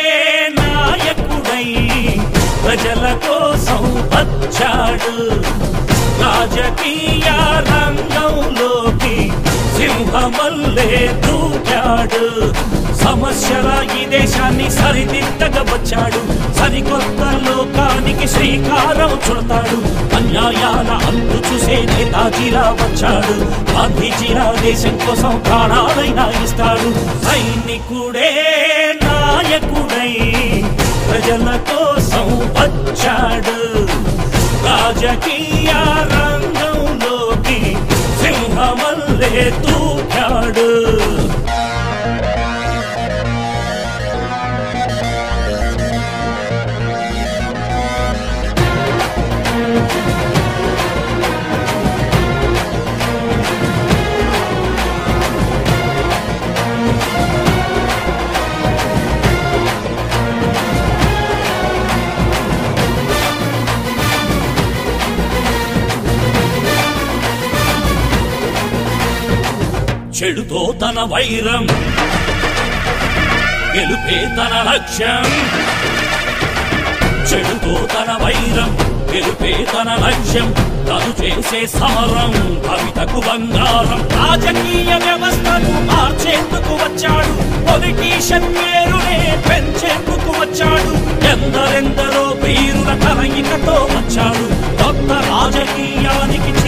నాయకుడై ప్రజల కోసం వచ్చాడు రాజకీయ రంగంలోకి సింహమల్లే దూకాడు సమస్యల ఈ దేశాన్ని సరిదిద్దగా వచ్చాడు సరికొత్త లోకానికి శ్రీకారం చుడతాడు అన్యాయాల అంతు చూసే నేతాజీలా వచ్చాడు గాంధీజీలా దేశం కోసం ప్రాణాలైనా ఇస్తాడు సైనికుడే నాయకుడై ప్రజల కోసం వచ్చాడు రాజకీయ రంగంలోకి సింహమల్లే దూకాడు చెడుతో తన వైరం గెలుపే తన లక్ష్యం చెడుతో తన వైరం గెలుపే తన లక్ష్యం తను చేసే సమరం కవితకు బంగారం రాజకీయ వ్యవస్థను మార్చేందుకు వచ్చాడు పొలిటీషియన్ పేరునే పెంచేందుకు వచ్చాడు ఎందరెందరో వీరుల కలయికతో వచ్చాడు కొత్త రాజకీయానికి